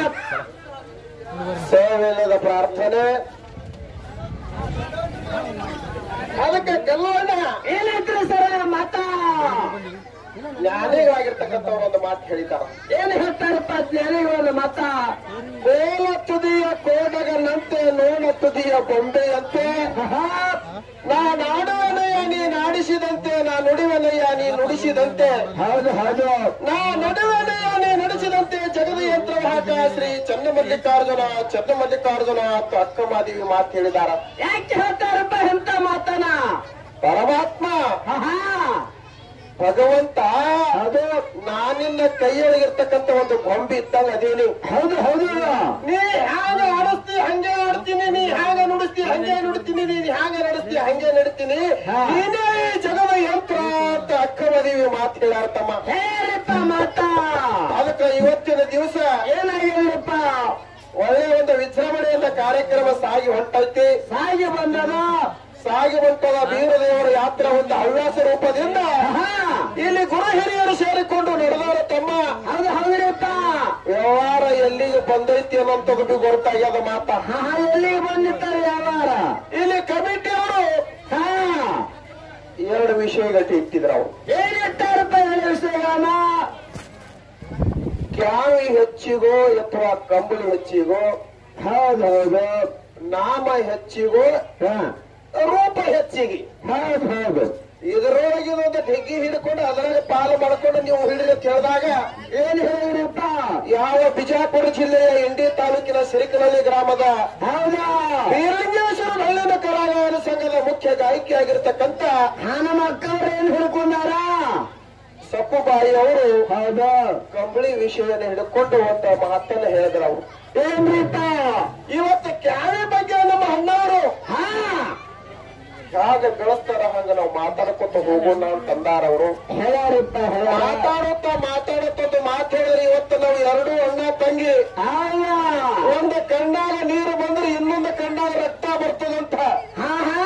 ಸೇವೆಲ್ಲದ ಪ್ರಾರ್ಥನೆ ಅದಕ್ಕೆ ಕಲ್ಲೋಣ ಏನೈತ್ರಿ ಸರ ಮತ ಜ್ಞಾನಿಗಳಾಗಿರ್ತಕ್ಕಂಥವ್ರು ಒಂದು ಮಾತು ಹೇಳಿದ್ದಾರೆ ಏನ್ ಹೇಳ್ತಾರಪ್ಪ ಜ್ಞಾನಿಗಳ ಮತ ಕೋಲ ತುದಿಯ ಕೋಡಗನಂತೆ ನೋಣ ತುದಿಯ ಬೊಂಬೆಯಂತೆ ನಾ ನಾಡುವನಯ್ಯ ನೀ ನಾಡಿಸಿದಂತೆ ನಾ ನುಡಿವನಯ್ಯ ನೀ ನುಡಿಸಿದಂತೆ ಹೌದು ಹೌದು ನಾ ನಡುವನಯ್ಯ ನೀ ನಡೆಸಿದಂತೆ ಜಗದ ಯಂತ್ರವಾಹಕ ಶ್ರೀ ಚನ್ನಮಲ್ಲಿಕಾರ್ಜುನ ಚನ್ನಮಲ್ಲಿಕಾರ್ಜುನ ಅಂತ ಅಕ್ಕ ಮಾದೇವಿ ಮಾತು ಹೇಳಿದಾರ ಯಾಕೆ ಹೇಳ್ತಾರಪ್ಪ ಎಂತ ಮಾತನ ಪರಮಾತ್ಮ ಆಹಾ ಭಗವಂತ ಅದು ನಾನಿನ್ನ ಕೈಯೊಳಗಿರ್ತಕ್ಕಂಥ ಒಂದು ಗೊಂಬೆ ಇದ್ದಂಗ ಅದೇನಿ ಹೌದು ಹೌದು ನೀ ಹ್ಯಾಂಗ ಆಡಿಸ್ತಿ ಹಂಗೆ ಆಡ್ತೀನಿ ನೀ ಹ್ಯಾಂಗ ನುಡಿಸ್ತಿ ಹಂಗೆ ನುಡಿತೀನಿ ನೀನ್ ಹ್ಯಾಂಗ ನಡೆಸ್ತಿ ಹಂಗೆ ನಡಿತೀನಿ ಹಾ. ನೀನೇ ಈ ಜಗದ ಯಂತ್ರ ಅಂತ ಅಕ್ಕ ಮದುವೆ ಮಾತು ಹೇಳ್ಯಾರ ತಮ್ಮ ಹೇಳಪ್ಪ ಮಾತ ಅದಕ್ಕೆ ಇವತ್ತಿನ ದಿವಸ ಏನಾಗಿಲ್ಲಪ್ಪ ಒಳ್ಳೆ ಒಂದು ವಿಜೃಂಭಣೆಯಿಂದ ಕಾರ್ಯಕ್ರಮ ಸಾಗಿ ಹೊಂಟೈತಿ ಸಾಗಿ ಬಂದದ ಸಾಗಿ ಹೊಂಟದ ಬೀರದೇವರ ಯಾತ್ರೆ ಒಂದು ಹವ್ಯಾಸ ರೂಪದಿಂದ ಆಹಾ ಇಲ್ಲಿ ಗುರು ಹಿರಿಯರು ಸೇರಿಕೊಂಡು ನಡೆದವರ ತಮ್ಮ ಹೌದು ಹೌದ್ರಿಪ್ಪ ವ್ಯವಹಾರ ಎಲ್ಲಿಗೆ ಬಂದೈತಿ ಅನ್ನೋಂಥದ್ದು ಬಿ ಗೊತ್ತಾಗ್ಯದ ಮಾತ ಹಾ ಎಲ್ಲಿಗೆ ಬಂದಿರ್ತಾರೆ ಯಾವಾರ ಇಲ್ಲಿ ಕಮಿಟಿಯವರು ಹಾ ಎರಡು ವಿಷಯಗಳು ಇಟ್ಟಿದ್ರು ಅವರು ಏನ್ ಇಟ್ಟಾರಪ್ಪ ಹೇಳಿ ವಿಷಯಗಾನ ಕ್ಯಾವಿ ಹೆಚ್ಚಿಗೋ ಅಥವಾ ಕಂಬಳಿ ಹೆಚ್ಚಿಗೋ ಹೌದು ಹೌದು ನಾಮ ಹೆಚ್ಚಿಗೋ ಹಾ ರೂಪ ಹೆಚ್ಚಿಗೆ ಹೌದು ಹೌದು ಇದರೊಳಗೆ ಒಂದು ಢೆಗ್ಗಿ ಹಿಡ್ಕೊಂಡು ಅದರಾಗ ಪಾಲು ಮಾಡ್ಕೊಂಡು ನೀವು ಹಿಡಿದು ಅಂತ ಹೇಳಿದಾಗ ಏನ್ ಹೇಳಿದ್ರಿಪ್ಪ ಯಾವ ಬಿಜಾಪುರ ಜಿಲ್ಲೆಯ ಇಂಡಿ ತಾಲೂಕಿನ ಸಿರಿಕನಹಳ್ಳಿ ಗ್ರಾಮದ ಹೌದಾ ಬೀರಂಗೇಶ್ವರ ಹಳ್ಳಿನ ಕಲಾಗಾಯನ ಸಂಘದ ಮುಖ್ಯ ಗಾಯಕಿಯಾಗಿರ್ತಕ್ಕಂಥ ಹಾ ನಮ್ಮ ಅಕ್ಕವ್ರು ಏನ್ ಹಿಡ್ಕೊಂಡಾರ ಸಪ್ಪುಬಾಯಿ ಅವರು ಹೌದು ಕಂಬಳಿ ವಿಷಯನ ಹಿಡ್ಕೊಂಡು ಒಂದು ಮಾತನ್ನ ಹೇಳಿದ್ರು ಅವರು ಏನ್ರಿಪ್ಪ ಇವತ್ತು ಕ್ಯಾವಿ ಬಗ್ಗೆ ನಮ್ಮ ಅಣ್ಣವರು ಹಾ ಹೇಗೆ ಬೆಳೆಸ್ತಾರ ಹಂಗ ನಾವು ಮಾತಾಡ್ಕೊತ ಹೋಗೋಣ ಅಂತ ಅಂದಾರ ಅವರು ಹೇಳ್ಯಾರಿಪ್ಪ ಹೇಳ್ಯಾರ ಮಾತಾಡುತ್ತಾ ಮಾತಾಡುತ್ತ ಮಾತು ಹೇಳಿದ್ರೆ ಇವತ್ತು ನಾವು ಎರಡು ಅಣ್ಣ ತಂಗಿ ಹೌದಾ ಒಂದು ಕಣ್ಣಾಗ ನೀರು ಬಂದ್ರೆ ಇನ್ನೊಂದು ಕಣ್ಣಾಗ ರಕ್ತ ಬರ್ತದಂತ ಹಾ ಹಾ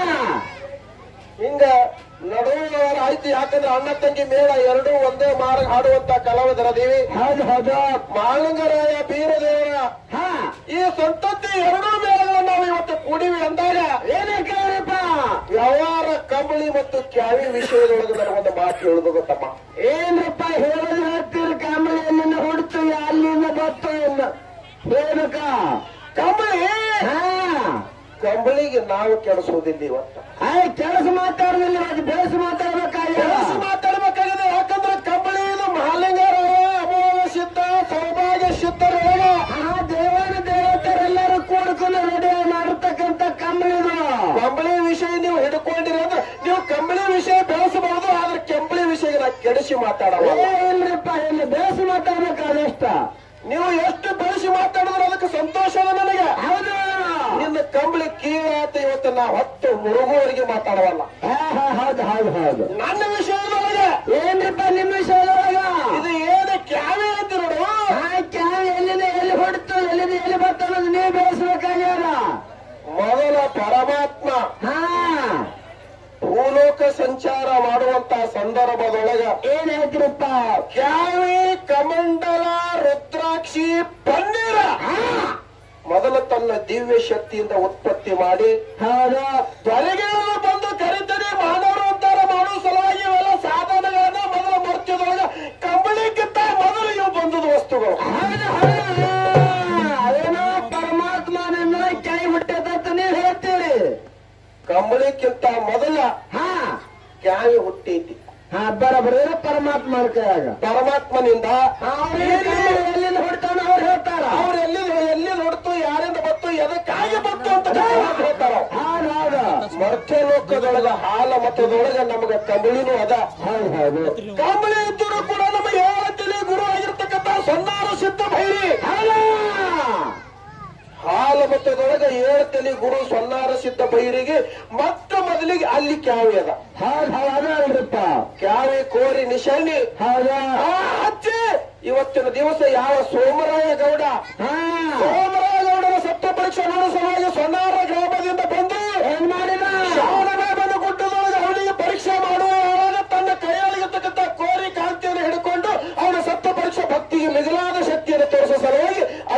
ಹಿಂಗ ನಡುವೆ ಆಯ್ತು ಯಾಕಂದ್ರೆ ಅಣ್ಣ ತಂಗಿ ಮೇಳ ಎರಡು ಒಂದೇ ಮಾರ್ಗ ಹಾಡುವಂತ ಕಲಾವಿದರದೀವಿ ಹೌದು ಹೌದು ಮಾಳಿಂಗರಾಯ ಬೀರದೇವರ ಹಾ ಈ ಸಂತತಿ ಎರಡೂ ಮೇಳಗಳನ್ನು ನಾವು ಇವತ್ತು ಕೂಡಿವಿ ಅಂದಾಗ ಏನೇ ಕೇಳಿಪ್ಪ ವ್ಯವಹಾರ ಕಂಬಳಿ ಮತ್ತು ಕ್ಯಾವಿ ವಿಷಯದೊಳಗೆ ನನಗೊಂದು ಮಾತು ಹೇಳುದು ಗೊತ್ತಮ್ಮ ಏನ್ರಪ್ಪ ಹೇಳೋದು ಹೇಳ್ತೀರಿ ಕಾಮಳಿಯನ್ನ ಹುಡ್ತು ಅಲ್ಲಿಂದ ಬತ್ತು ಹೇಳ್ಬೇಕ ಕಂಬಳಿ ಹಾ ಕಂಬಳಿಗೆ ನಾವು ಕೆಡಿಸೋದಿಲ್ಲ ಇವತ್ತು ಆಯ್ ಕೆಲಸ ಮಾತಾಡೋದಿಲ್ಲ ಅದು ಬೇಸ ಮಾತಾಡ್ಬೇಕಾಗ ಕೆಲಸ ಮಾತಾಡ್ಬೇಕಾಗಿದೆ ಯಾಕಂದ್ರೆ ಕಂಬಳಿ ಇದು ಮಹಾಲಿಂಗರಾಯ ಅಮೋಘ ಸಿದ್ಧ ಸೌಭಾಗ್ಯ ಸಿದ್ಧರೊಳಗ ಆ ದೇವನ ದೇವತೆರೆಲ್ಲರೂ ಕೂಡ್ಕೊಂಡು ರೆಡಿ ಮಾಡಿರ್ತಕ್ಕಂಥ ಕಂಬಳಿದು ಕಂಬಳಿ ವಿಷಯ ನೀವು ಹಿಡ್ಕೊಂಡಿರಿ ಅಂದ್ರೆ ನೀವು ಕಂಬಳಿ ವಿಷಯ ಬೆಳೆಸಬಹುದು ಆದ್ರೆ ಕೆಂಬಳಿ ವಿಷಯ ನಾ ಕೆಡಿಸಿ ಮಾತಾಡಲ್ಲ ಏನ್ರಪ್ಪ ಇಲ್ಲಿ ಬೇಸ ಮಾತಾಡ್ಬೇಕಾದಷ್ಟ ನೀವು ಎಷ್ಟು ಬೆಳೆಸಿ ಮಾತಾಡಿದ್ರೆ ಅದಕ್ಕೆ ಸಂತೋಷ ಅದ ನನಗೆ ಹೌದು ನಿನ್ನ ಕಂಬಳಿ ಕೀಳಾತ ಇವತ್ತು ನಾ ಹೊತ್ತು ಮುಳುಗುವವರೆಗೆ ಮಾತಾಡವಲ್ಲ ಹಾ ಹಾ ಹೌದು ಹೌದು ಹೌದು ನನ್ನ ವಿಷಯದೊಳಗೆ ಏನ್ರಪ್ಪ ನಿಮ್ಮ ವಿಷಯದೊಳಗ ಇದು ಏನು ಕ್ಯಾವೆ ಅಂತ ನೋಡು ಆ ಕ್ಯಾವ್ ಎಲ್ಲಿಂದ ಎಲ್ಲಿ ಹೊಡ್ತು ಎಲ್ಲಿಂದ ಎಲ್ಲಿ ಬರ್ತು ಅನ್ನೋದು ನೀವು ಬೆಳೆಸ್ಬೇಕಾಗ್ಯಾರ ಮೊದಲ ಪರಮಾತ್ಮ ಹಾ ಭೂಲೋಕ ಸಂಚಾರ ಮಾಡುವಂತ ಸಂದರ್ಭದೊಳಗ ಏನ್ ಹೇಳ್ತಿರಪ್ಪ ಕ್ಯಾವಿ ಕಮಂಡಲ ರುದ್ರಾಕ್ಷಿ ಪನ್ನೀರ ಮೊದಲ ತನ್ನ ದಿವ್ಯ ಶಕ್ತಿಯಿಂದ ಉತ್ಪತ್ತಿ ಮಾಡಿ ಹೌದು ತ್ವರೆಗೆಯನ್ನು ಬಂದು ಕರಿತರಿ ಮಾನವರು ಉದ್ಧಾರ ಮಾಡುವ ಸಲುವಾಗಿ ಇವೆಲ್ಲ ಸಾಧನಗಳನ್ನ ಮೊದಲ ಮರ್ತ್ಯದೊಳಗ ಕಂಬಳಿಕ್ಕಿಂತ ಮೊದಲು ಇವು ಬಂದದ ವಸ್ತುಗಳು ಹೌದು ಹೌದು ಅದೇನೋ ಪರಮಾತ್ಮನಿಂದ ಕೈ ಬಿಟ್ಟದಂತ ನೀವು ಹೇಳ್ತೀರಿ ಕಂಬಳಿಕ್ಕಿಂತ ಮೊದಲ ಹಾ ಕ್ಯಾವಿ ಹುಟ್ಟೈತಿ ಹಾ ಬರಬರ ಪರಮಾತ್ಮ ಕೈಯಾಗ ಪರಮಾತ್ಮನಿಂದ ಅವ್ರು ಎಲ್ಲಿಂದ ಹೊಡ್ತಾನ ಅವ್ರು ಹೇಳ್ತಾರ ಅವ್ರು ಎಲ್ಲಿ ಎಲ್ಲಿ ನೋಡ್ತು ಯಾರಿಂದ ಬತ್ತು ಎದಕ್ಕಾಗಿ ಬತ್ತು ಅಂತ ಹೇಳ್ತಾರ ಹೌದು ಹೌದು ಮರ್ತ್ಯ ಲೋಕದೊಳಗ ಹಾಲ ಮತದೊಳಗ ನಮಗ ಕಂಬಳಿನೂ ಅದ ಹೌದು ಹೌದು ಕಂಬಳಿ ಇದ್ದರೂ ಕೂಡ ನಮ್ಮ ಏಳತ್ತಿಲಿ ಗುರು ಆಗಿರ್ತಕ್ಕಂಥ ಸನ್ನಾರ ಸಿದ್ಧ ಭೈರಿ ಹೌದಾ ಹಾಲ ಮತದೊಳಗ ಏಳತ್ತಲಿ ಗುರು ಸನ್ನಾರ ಸಿದ್ಧ ಭೈರಿಗೆ ಮೊತ್ತ ಮೊದಲಿಗೆ ಅಲ್ಲಿ ಕ್ಯಾವಿ ಅದ ಹೌದು ಹೌದು ಅಲ್ರಿಪ್ಪ ಕ್ಯಾವಿ ಕೋರಿ ನಿಶಾನಿ ಹೌದಾ ಆ ಹಚ್ಚಿ ಇವತ್ತಿನ ದಿವಸ ಯಾವ ಸೋಮರಾಯ ಗೌಡ ಹಾ ಸೋಮರಾಯ ಗೌಡನ ಸತ್ಯ ಪರೀಕ್ಷೆ ಮಾಡೋ ಸಲುವಾಗಿ ಸೊನ್ನಾರ ಗ್ರಾಮದಿಂದ ಬಂದು ಏನ್ ಮಾಡಿದ ಶಾವಣಮೇ ಬಂದು ಗುಡ್ಡದೊಳಗೆ ಅವನಿಗೆ ಪರೀಕ್ಷೆ ಮಾಡುವಾಗ ತನ್ನ ಕೈಯಲ್ಲಿರ್ತಕ್ಕಂಥ ಕೋರಿ ಕಾಂತಿಯನ್ನು ಹಿಡ್ಕೊಂಡು ಅವನ ಸತ್ಯ ಪರೀಕ್ಷೆ ಭಕ್ತಿಗೆ ಮಿಗಿಲಾದ ಶಕ್ತಿಯನ್ನು ತೋರಿಸೋ ಸಲುವಾಗಿ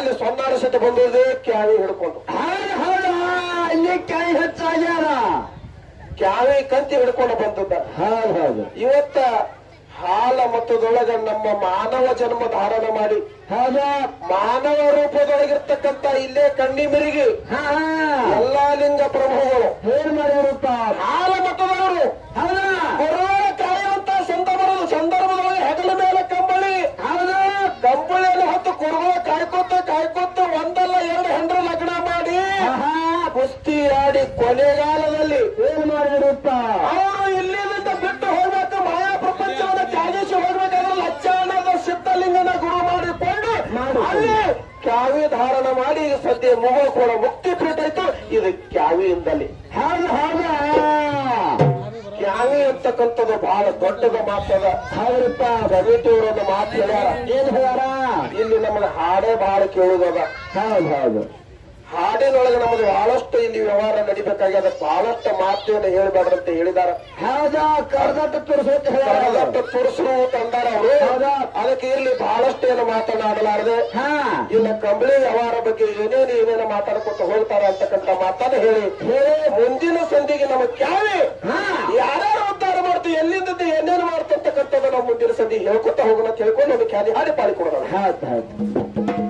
ಕ್ಯಾವಿ ಹಿಡ್ಕೊಂಡು ಹೌದು ಹೌದು ಇಲ್ಲಿ ಕೈ ಹೆಚ್ಚಾಗ್ಯಾರ ಕ್ಯಾವಿ ಕಂತಿ ಹಿಡ್ಕೊಂಡು ಬಂದದ್ದ ಹೌದು ಹೌದು ಇವತ್ತ ಹಾಲ ಮತದೊಳಗ ನಮ್ಮ ಮಾನವ ಜನ್ಮ ಧಾರಣ ಮಾಡಿ ಹೌದು ಮಾನವ ರೂಪದೊಳಗಿರ್ತಕ್ಕಂತ ಇಲ್ಲೇ ಕಣ್ಣಿ ಮಿರಿಗಿ ಹಾ ಎಲ್ಲಾ ಲಿಂಗ ಪ್ರಭುಗಳು ಏನ್ ಮಾಡಿರಪ್ಪ ಹಾಲ ಮತದವರು ಹೌದಾ ಗುರುವಾರ ಕಾಯುವಂತ ಸಂದರ್ಭದ ಸಂದರ್ಭದೊಳಗೆ ಹೆಗಲ ಮೇಲೆ ಕಂಬಳಿ ಹೌದು ಕಂಬಳಿಯನ್ನು ಹೊತ್ತು ಕುರುಗಳ ಕಾಯ್ಕೋತ ಕಾಯ್ಕೋತ ಒಂದಲ್ಲ ಎರಡು ಹೆಂಡ್ರ ಲಗ್ನ ಮಾಡಿ ಆಹಾ, ಕುಸ್ತಿ ಆಡಿ ಕೊನೆಗಾಲದಲ್ಲಿ ಏನ್ ಮಾಡಿರಪ್ಪ ಅವರು ಇಲ್ಲಿಂದ ಬಿಟ್ಟು ಹೋಗ್ಬೇಕು ಮಾಯಾ ಪ್ರಪಂಚವನ್ನ ತ್ಯಾಗಿಸಿ ಹೋಗ್ಬೇಕಾದ್ರೆ ಲಚ್ಚಾಣದ ಸಿದ್ಧಲಿಂಗನ ಗುರು ಮಾಡಿಕೊಂಡು ಮಾಡಿ. ಅಲ್ಲಿ ಕ್ಯಾವಿ ಧಾರಣ ಮಾಡಿ ಈಗ ಸದ್ಯ ಮುಗ ಕೂಡ ಮುಕ್ತಿ ಪೀಠ ಇತ್ತು ಇದು ಕ್ಯಾವಿಯಿಂದಲೇ ಹೌದು ಹೌದು ಕ್ಯಾವಿ ಅಂತಕ್ಕಂಥದ್ದು ಬಹಳ ದೊಡ್ಡದ ಮಾತದ ಹೌದಪ್ಪ ಕವಿತೆಯವರು ಒಂದು ಮಾತು ಹೇಳ್ಯಾರ ಏನ್ ಹೇಳ್ಯಾರ ಇಲ್ಲಿ ನಮಗೆ ಹಾಡೇ ಬಹಳ ಕೇಳುದದ ಹೌದು ಹೌದು ಹಾಡಿನೊಳಗೆ ನಮಗೆ ಬಹಳಷ್ಟು ಇಲ್ಲಿ ವ್ಯವಹಾರ ನಡಿಬೇಕಾಗ್ಯದ ಬಹಳಷ್ಟು ಮಾತುಗಳನ್ನು ಹೇಳ್ಬೇಡ್ರಿ ಅಂತ ಹೇಳಿದಾರ ಹೌದಾ ಕರ್ದಟ್ಟ ತುರ್ಸೋತ್ ಹೇಳ್ಯಾರ ಕರದಟ್ಟ ತುರ್ಸರು ತಂದಾರ ಅವರು ಹೌದಾ ಅದಕ್ಕೆ ಇಲ್ಲಿ ಬಹಳಷ್ಟು ಏನು ಮಾತನಾಡಲಾರದೆ ಹಾ ಇಲ್ಲ ಕಂಬಳಿ ವ್ಯವಹಾರ ಬಗ್ಗೆ ಏನೇನು ಏನೇನು ಮಾತಾಡ್ಕೊತ ಹೋಗ್ತಾರ ಅಂತಕ್ಕಂಥ ಮಾತನ್ನ ಹೇಳಿ ಹೇಳಿ ಮುಂದಿನ ಸಂಧಿಗೆ ನಮ್ಮ ಕ್ಯಾವೆ ಹಾ ಯಾರ್ಯಾರು ಉದ್ಧಾರ ಮಾಡ್ತೀವಿ ಎಲ್ಲಿಂದ ಏನೇನು ಮಾಡ್ತಕ್ಕಂಥದ್ದು ನಾವು ಮುಂದಿನ ಸಂಧಿ ಹೇಳ್ಕೊತ ಹೋಗೋಣ ಅಂತ ಹೇಳ್ಕೊಂಡು ಒಂದು ಖ್ಯಾಲಿ ಹಾಡಿ ಪಾಡಿ ಕೊಡೋಣ ಹೌದು ಹೌದು